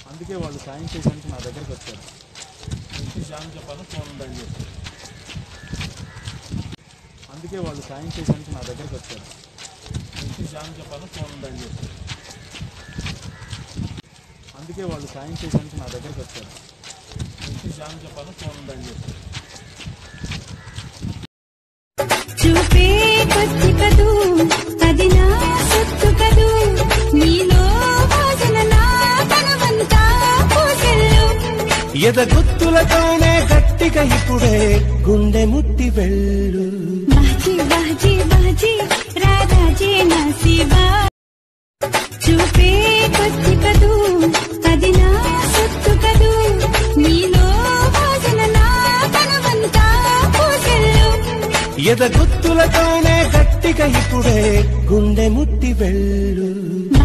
అందుకే వాళ్ళు సాయం చేయడానికి నా దగ్గరికి వచ్చారు వచ్చి శ్యామ్ చెప్పాను ఫోన్ ఉందని చెప్పి అందుకే వాళ్ళు సాయం చేయడానికి నా దగ్గరికి వచ్చారు వచ్చి శ్యామ్ చెప్పాను ఫోన్ ఉందని చెప్పి అందుకే వాళ్ళు సాయం చేయడానికి నా దగ్గరికి వచ్చారు వచ్చి శ్యామ్ చెప్పాను ఫోన్ ఉందని చెప్పి చూపే కొద్ది కదూ అది నా సొత్తు కదూ నీలో వాసన నా కనవంతా పూసెల్లు ఎదగుత్తులతోనే గట్టిగా ఇప్పుడే గుండె ముట్టి వెళ్ళు బాజీ బాజీ బాజీ రారాజే నా శివా చూపే కొద్ది కదూ అది నా సొత్తు కదూ నీలో వాసన నా కనవంతా పూసెల్లు ఎదగుత్తులతోనే గట్టిగా ఇప్పుడే గుండె ముట్టి వెళ్ళు